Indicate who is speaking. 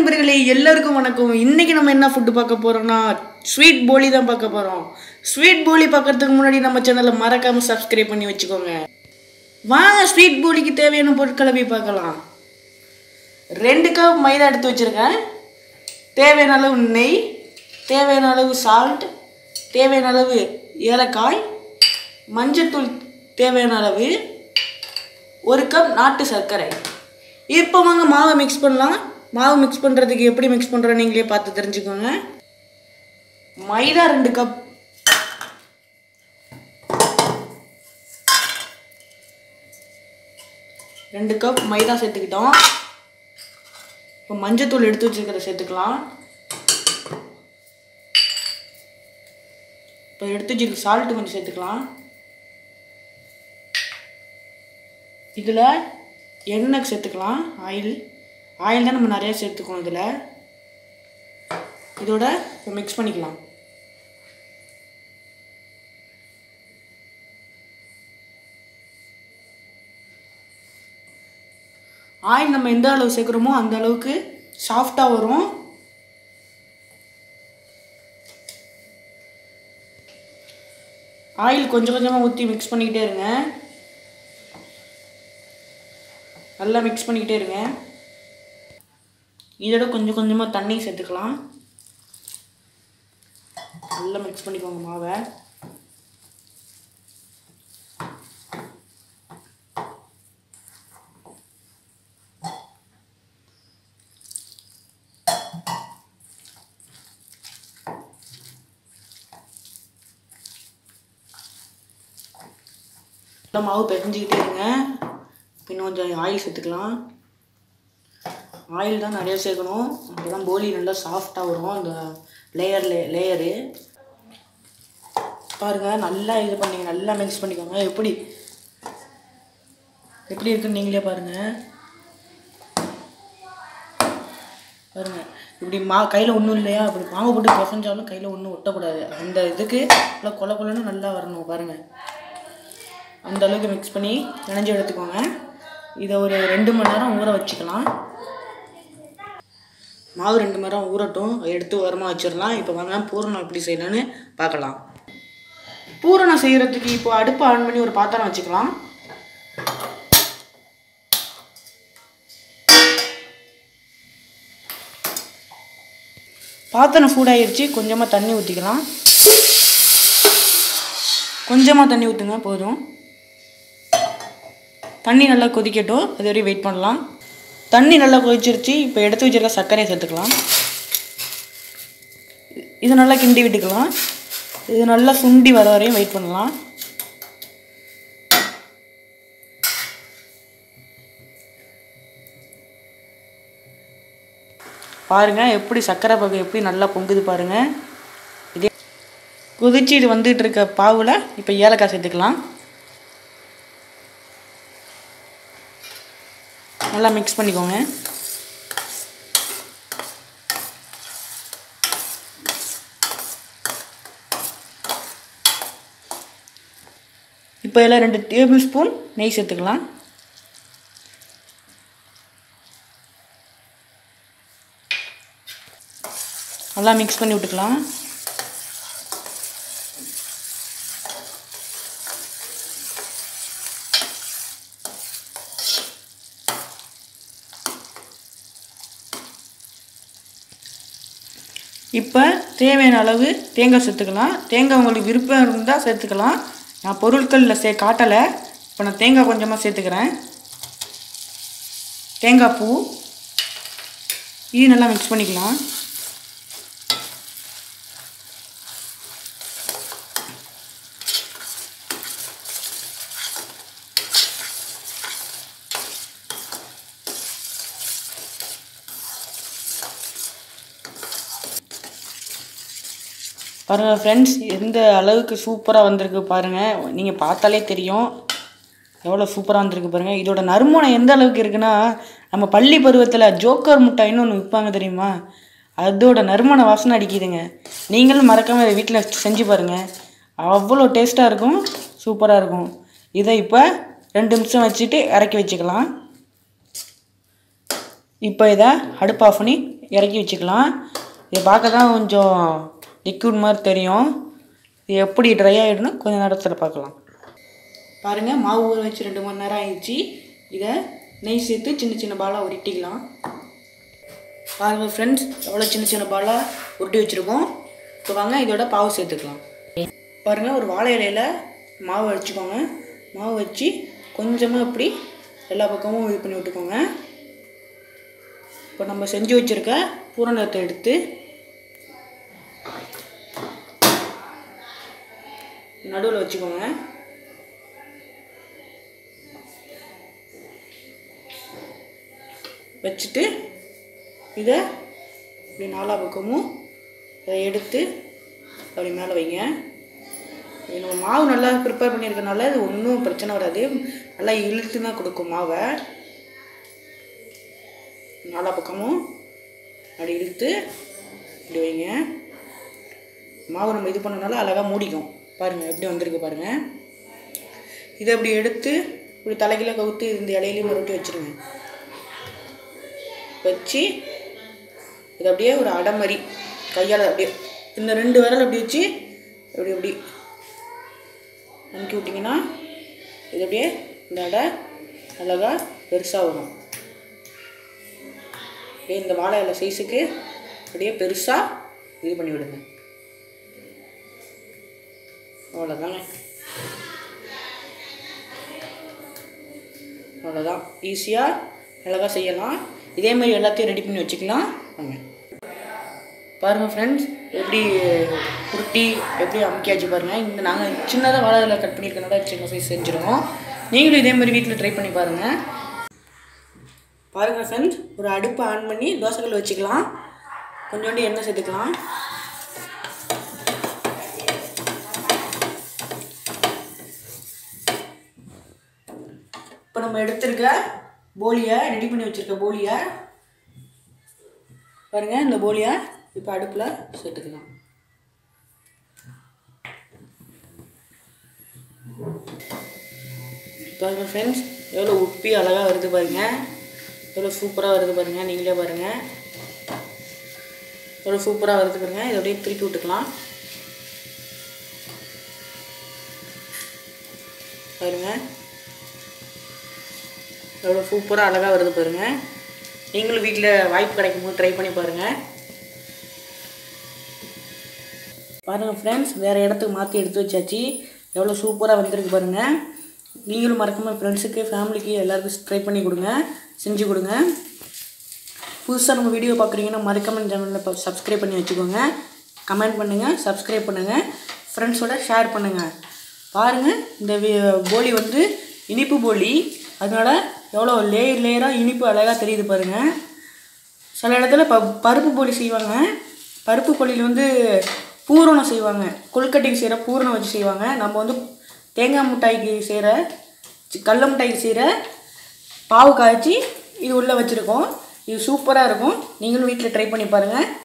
Speaker 1: நண்பர்களே எல்லாருக்கும் வணக்கம் இன்னைக்கு நம்ம என்ன ஃபுட்டு பார்க்க போறோம்னா ஸ்வீட் போலி தான் பார்க்க போறோம் ஸ்வீட் போலி பார்க்கறதுக்கு முன்னாடி நம்ம சேனலை மறக்காம சப்ஸ்கிரைப் பண்ணி வச்சுக்கோங்க வாங்க ஸ்வீட் போலிக்கு தேவையான பொருட்களை போய் பார்க்கலாம் ரெண்டு கப் மைதா எடுத்து வச்சிருக்கேன் தேவையான அளவு நெய் தேவையான அளவு சால்ட் தேவையான அளவு ஏலக்காய் மஞ்சத்தூள் தேவையான அளவு ஒரு கப் நாட்டு சர்க்கரை இப்போ வாங்க மாவை மிக்ஸ் பண்ணலாம் மாவு மிக்ஸ் பண்ணுறதுக்கு எப்படி மிக்ஸ் பண்ணுறோம் நீங்களே பார்த்து தெரிஞ்சுக்கோங்க மைதா ரெண்டு கப் ரெண்டு கப் மைதா சேர்த்துக்கிட்டோம் இப்போ மஞ்சத்தூள் எடுத்து வச்சுருக்கிறத சேர்த்துக்கலாம் இப்போ எடுத்து வச்சுருக்க சால்ட்டு கொஞ்சம் சேர்த்துக்கலாம் இதில் எண்ணெய் சேர்த்துக்கலாம் ஆயில் ஆயில் தான் நம்ம நிறைய சேர்த்துக்கணும் இதில் இதோட இப்போ மிக்ஸ் பண்ணிக்கலாம் ஆயில் நம்ம எந்த அளவு சேர்க்குறோமோ அந்த அளவுக்கு சாஃப்டாக வரும் ஆயில் கொஞ்சம் கொஞ்சமாக ஊற்றி மிக்ஸ் பண்ணிக்கிட்டே இருங்க நல்லா மிக்ஸ் பண்ணிக்கிட்டே இருங்க இதோட கொஞ்சம் கொஞ்சமாக தண்ணி சேர்த்துக்கலாம் நல்லா மிக்ஸ் பண்ணிக்கோங்க மாவை நல்லா மாவு பிசைஞ்சிக்கிட்டே இருங்க இன்னும் கொஞ்சம் ஆயில் சேர்த்துக்கலாம் ஆயில் தான் நிறைய சேர்க்கணும் அப்போ தான் போலி நல்லா சாஃப்டாக வரும் அந்த லேயர் லே லேயரு பாருங்கள் நல்லா இது பண்ணிங்க நல்லா மிக்ஸ் பண்ணிக்கோங்க எப்படி எப்படி இருக்குன்னு நீங்களே பாருங்கள் பாருங்கள் இப்படி மா கையில் ஒன்றும் இல்லையா இப்படி மாவு போட்டு பிசைஞ்சாலும் கையில் ஒன்றும் ஒட்டக்கூடாது அந்த இதுக்கு நல்லா கொல கொலன்னு நல்லா வரணும் பாருங்கள் அந்த அளவுக்கு மிக்ஸ் பண்ணி நனைஞ்சு எடுத்துக்கோங்க இதை ஒரு ரெண்டு மணி நேரம் ஊற வச்சுக்கலாம் மாவு ரெண்டு மணி நேரம் ஊறட்டும் எடுத்து உரமாக வச்சிடலாம் இப்போ வாங்க பூரணம் எப்படி செய்யலான்னு பார்க்கலாம் பூரணம் செய்கிறதுக்கு இப்போ அடுப்பு ஆன் பண்ணி ஒரு பாத்திரம் வச்சுக்கலாம் பாத்திரம் சூடாயிருச்சு கொஞ்சமாக தண்ணி ஊற்றிக்கலாம் கொஞ்சமாக தண்ணி ஊற்றுங்க போதும் தண்ணி நல்லா கொதிக்கட்டும் அது வரையும் வெயிட் பண்ணலாம் தண்ணி நல்லா கொதிச்சிருச்சு இப்போ எடுத்து வச்சிருக்க சர்க்கரையை சேர்த்துக்கலாம் இது நல்லா கிண்டி விட்டுக்கலாம் இது நல்லா சுண்டி வர வரையும் வெயிட் பண்ணலாம் பாருங்க எப்படி சர்க்கரை பகு எப்படி நல்லா பொங்குது பாருங்க இதே கொதிச்சு இது வந்துட்டு இருக்க பாவில் இப்போ ஏலக்காய் சேர்த்துக்கலாம் நல்லா மிக்ஸ் பண்ணிக்கோங்க இப்போ இதில் ரெண்டு டேபிள் ஸ்பூன் நெய் சேர்த்துக்கலாம் நல்லா மிக்ஸ் பண்ணி விட்டுக்கலாம் இப்போ தேவையான அளவு தேங்காய் சேர்த்துக்கலாம் தேங்காய் உங்களுக்கு விருப்பம் இருந்தால் சேர்த்துக்கலாம் நான் பொருட்களில் சே காட்டலை இப்போ நான் தேங்காய் கொஞ்சமாக சேர்த்துக்கிறேன் தேங்காய் பூ இது நல்லா மிக்ஸ் பண்ணிக்கலாம் பாருங்கள் ஃப்ரெண்ட்ஸ் எந்த அளவுக்கு சூப்பராக வந்திருக்கு பாருங்கள் நீங்கள் பார்த்தாலே தெரியும் எவ்வளோ சூப்பராக வந்திருக்கு பாருங்கள் இதோட நறுமணம் எந்த அளவுக்கு இருக்குன்னா நம்ம பள்ளி பருவத்தில் ஜோக்கர் முட்டாயின்னு ஒன்று விற்பாங்க தெரியுமா அதோட நறுமண வாசனை அடிக்குதுங்க நீங்களும் மறக்காமல் இதை வீட்டில் செஞ்சு பாருங்கள் அவ்வளோ டேஸ்ட்டாக இருக்கும் சூப்பராக இருக்கும் இதை இப்போ ரெண்டு நிமிஷம் வச்சுட்டு இறக்கி வச்சுக்கலாம் இப்போ இதை அடுப்பு ஆஃப் பண்ணி இறக்கி வச்சுக்கலாம் இது பார்க்க தான் கொஞ்சம் லிக்விட் மாதிரி தெரியும் இது எப்படி ட்ரை ஆகிடும்னு கொஞ்சம் நேரத்தில் பார்க்கலாம் பாருங்கள் மாவு ஊற வச்சு ரெண்டு மணி நேரம் ஆயிடுச்சு இதை நெய் சேர்த்து சின்ன சின்ன பாலாக உருட்டிக்கலாம் பாருங்கள் ஃப்ரெண்ட்ஸ் எவ்வளோ சின்ன சின்ன பாலாக உருட்டி வச்சுருக்கோம் இப்போ வாங்க இதோட பாவு சேர்த்துக்கலாம் பாருங்கள் ஒரு வாழை இலையில மாவு வச்சுக்கோங்க மாவு வச்சு கொஞ்சமாக இப்படி எல்லா பக்கமும் இது பண்ணி விட்டுக்கோங்க இப்போ நம்ம செஞ்சு வச்சுருக்க பூரணத்தை எடுத்து நடுவில் வச்சுக்கோங்க வச்சுட்டு இதை இப்படி நாலா பக்கமும் இதை எடுத்து அப்படி மேலே வைங்க இது நம்ம மாவு நல்லா ப்ரிப்பேர் பண்ணியிருக்கனால இது ஒன்றும் பிரச்சனை வராது நல்லா இழுத்து தான் கொடுக்கும் மாவை நாலா பக்கமும் அப்படி இழுத்து இப்படி வைங்க மாவு நம்ம இது பண்ணனால அழகாக மூடிக்கும் பாருங்கள் எப்படி வந்திருக்கு பாருங்கள் இதை அப்படி எடுத்து இப்படி தலைகீழ கவுத்து இந்த இலையிலையும் மறுபடியும் வச்சுருங்க வச்சு இது அப்படியே ஒரு அடை மாதிரி கையால் அப்படியே இந்த ரெண்டு விரல் அப்படி வச்சு அப்படி அப்படி அமுக்கி விட்டிங்கன்னா இது அப்படியே இந்த அடை அழகாக பெருசாக வரும் அப்படியே இந்த வாழை இலை சைஸுக்கு அப்படியே பெருசாக இது பண்ணி விடுங்க அவ்வளோதாங்க அவ்வளோதான் ஈஸியாக அழகாக செய்யலாம் இதே மாதிரி எல்லாத்தையும் ரெடி பண்ணி வச்சுக்கலாம் வாங்க பாருங்கள் ஃப்ரெண்ட்ஸ் எப்படி உருட்டி எப்படி அமுக்கியாச்சு பாருங்கள் இந்த நாங்கள் சின்னதாக வாழையில் கட் பண்ணியிருக்கனால சின்ன சைஸ் செஞ்சுருக்கோம் நீங்களும் இதே மாதிரி வீட்டில் ட்ரை பண்ணி பாருங்கள் பாருங்கள் ஃப்ரெண்ட்ஸ் ஒரு அடுப்பை ஆன் பண்ணி தோசைக்கல் வச்சுக்கலாம் கொஞ்சோண்டு எண்ணெய் சேர்த்துக்கலாம் இப்போ நம்ம எடுத்திருக்க போலியை ரெடி பண்ணி வச்சுருக்க போலியை பாருங்கள் இந்த போலியை இப்போ அடுப்பில் சேர்த்துக்கலாம் பாருங்கள் ஃப்ரெண்ட்ஸ் எவ்வளோ உப்பி அழகாக வருது பாருங்கள் எவ்வளோ சூப்பராக வருது பாருங்கள் நீங்களே பாருங்கள் எவ்வளோ சூப்பராக வருது பாருங்கள் இதை அப்படியே திருப்பி விட்டுக்கலாம் பாருங்கள் எவ்வளோ சூப்பராக அழகாக வருது பாருங்கள் நீங்களும் வீட்டில் வாய்ப்பு கிடைக்கும் போது ட்ரை பண்ணி பாருங்கள் பாருங்கள் ஃப்ரெண்ட்ஸ் வேறு இடத்துக்கு மாற்றி எடுத்து வச்சாச்சு எவ்வளோ சூப்பராக வந்திருக்கு பாருங்கள் நீங்களும் மறக்காமல் ஃப்ரெண்ட்ஸுக்கு ஃபேமிலிக்கு எல்லாருக்கும் ட்ரை பண்ணி கொடுங்க செஞ்சு கொடுங்க புதுசாக நம்ம வீடியோ பார்க்குறீங்கன்னா மறக்காமல் சேனலில் சப்ஸ்கிரைப் பண்ணி வச்சுக்கோங்க கமெண்ட் பண்ணுங்கள் சப்ஸ்கிரைப் பண்ணுங்கள் ஃப்ரெண்ட்ஸோட ஷேர் பண்ணுங்கள் பாருங்கள் இந்த வி- போலி வந்து இனிப்பு போலி அதனால் எவ்வளோ லேயர் லேயராக இனிப்பு அழகாக தெரியுது பாருங்கள் சில இடத்துல ப பருப்பு போலி செய்வாங்க பருப்பு போலியில் வந்து பூரணம் செய்வாங்க கொழுக்கட்டைக்கு செய்கிற பூரணம் வச்சு செய்வாங்க நம்ம வந்து தேங்காய் மிட்டாய்க்கு செய்கிற கடல மிட்டாய்க்கு செய்கிற பாவு காய்ச்சி இது உள்ளே வச்சுருக்கோம் இது சூப்பராக இருக்கும் நீங்களும் வீட்டில் ட்ரை பண்ணி பாருங்கள்